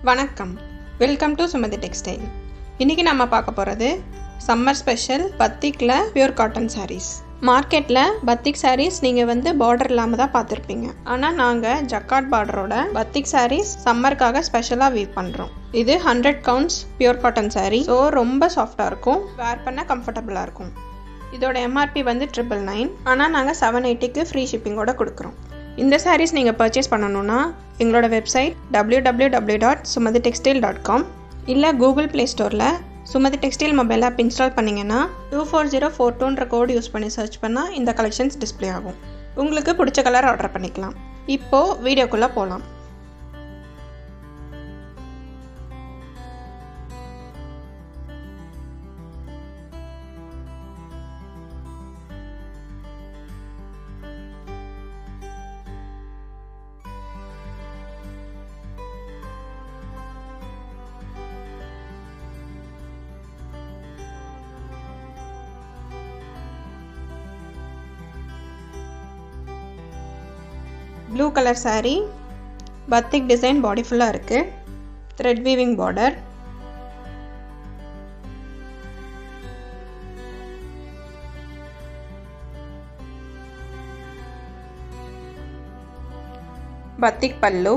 வணக்கம் welcome to Sumathi textile இன்றைக்கி நம்ம பார்க்க போகிறது சம்மர் ஸ்பெஷல் பத்திக்கில் பியூர் காட்டன் sarees மார்க்கெட்டில் பத்திக் sarees நீங்கள் வந்து பார்டர் இல்லாமல் தான் பார்த்துருப்பீங்க ஆனால் நாங்கள் ஜக்காட் பார்டரோட பத்திக் sarees சம்மருக்காக ஸ்பெஷலாக வீவ் பண்ணுறோம் இது hundred counts pure cotton saree so ரொம்ப சாஃப்டாக இருக்கும் வேர் பண்ண கம்ஃபர்டபுளாக இருக்கும் இதோட எம்ஆர்பி வந்து ட்ரிபிள் நைன் ஆனால் நாங்கள் செவன் எயிட்டிக்கு ஃப்ரீ ஷிப்பிங்கோட கொடுக்குறோம் இந்த sarees நீங்கள் பர்ச்சேஸ் பண்ணணுன்னா எங்களோட website W W W dot Sumathi textile dot com இல்லை கூகுள் ப்ளே ஸ்டோரில் Sumathi textile mobile app install பண்ணிங்கன்னா டூ ஃபோர் ஜீரோ ஃபோர் டூன்ற கோடு யூஸ் பண்ணி சர்ச் பண்ணால் இந்த கலெக்ஷன்ஸ் டிஸ்ப்ளே ஆகும் உங்களுக்கு பிடிச்ச கலர் ஆர்டர் பண்ணிக்கலாம் இப்போது வீடியோக்குள்ளே போகலாம் blue colour saree batik design body ஃபுல்லாக இருக்குது த்ரெட் வீவிங் பார்டர் பத்திக் பல்லு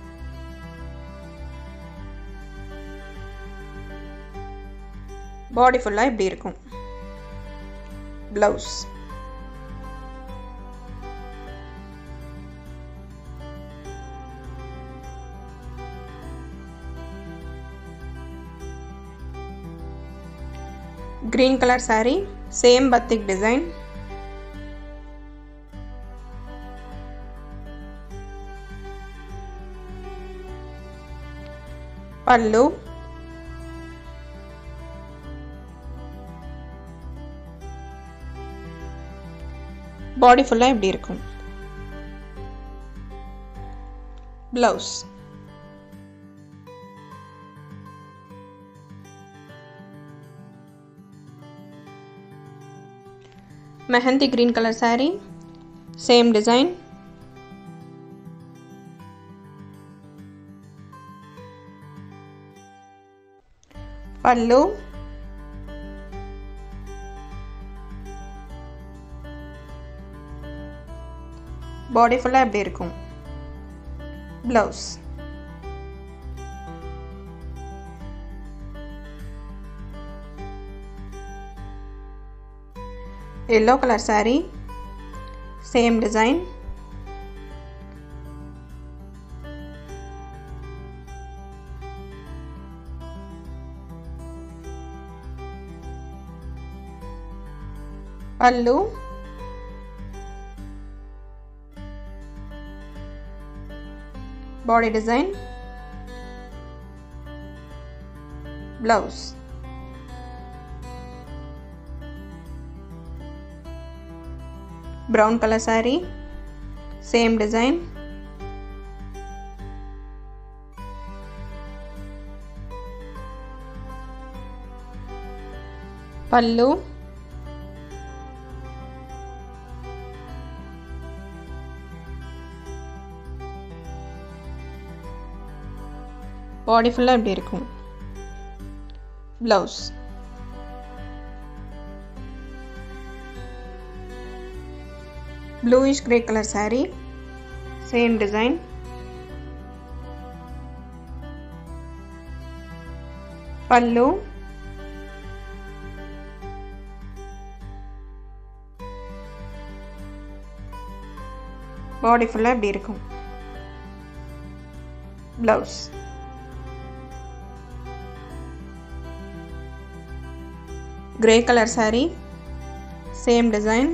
பாடி ஃபுல்லாக இப்படி இருக்கும் blouse green color saree same batik design pallu body ஃபுல்லாக இப்படி இருக்கும் blouse mehendi green color saree same design pallu body ஃபுல்லாக எப்படி இருக்கும் blouse yellow color saree same design pallu body design blouse brown color saree same design pallu body ஃபுல்லாக இப்படி இருக்கும் blouse bluish grey color saree same design pallu body ஃபுல்லாக இப்படி இருக்கும் blouse grey colour saree same design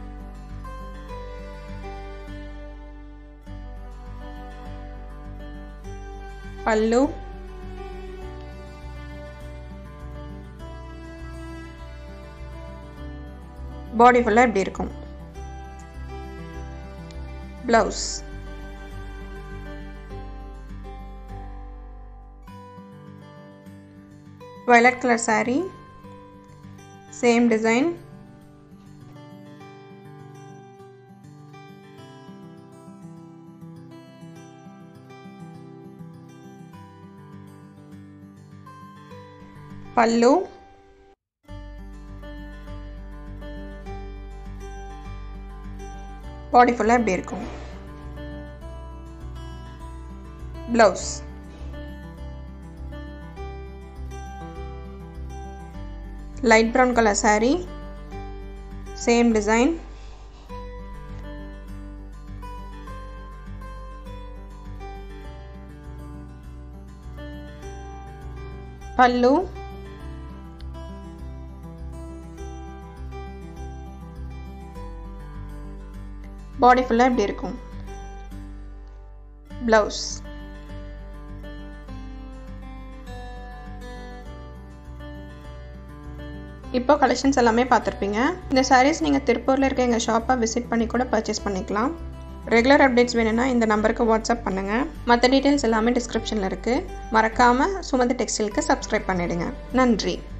pallu body ஃபுல்லாக இப்படி இருக்கும் blouse violet color saree same design பல்லு பாடி ஃபுல்லாக இப்படி இருக்கும் blouse light brown colour saree same design pallu body ஃபுல்லாக இப்படி இருக்கும் ப்ளவுஸ் இப்போ கலெக்ஷன்ஸ் எல்லாமே பார்த்துருப்பீங்க இந்த சாரீஸ் நீங்கள் திருப்பூரில் இருக்க எங்கள் ஷாப்பை விசிட் பண்ணி கூட பர்ச்சேஸ் பண்ணிக்கலாம் ரெகுலர் அப்டேட்ஸ் வேணும்னா இந்த நம்பருக்கு வாட்ஸ்அப் பண்ணுங்கள் மற்ற டீட்டெயில்ஸ் எல்லாமே டிஸ்கிரிப்ஷனில் இருக்குது மறக்காமல் சுமதி டெக்ஸ்டைலுக்கு சப்ஸ்கிரைப் பண்ணிவிடுங்க நன்றி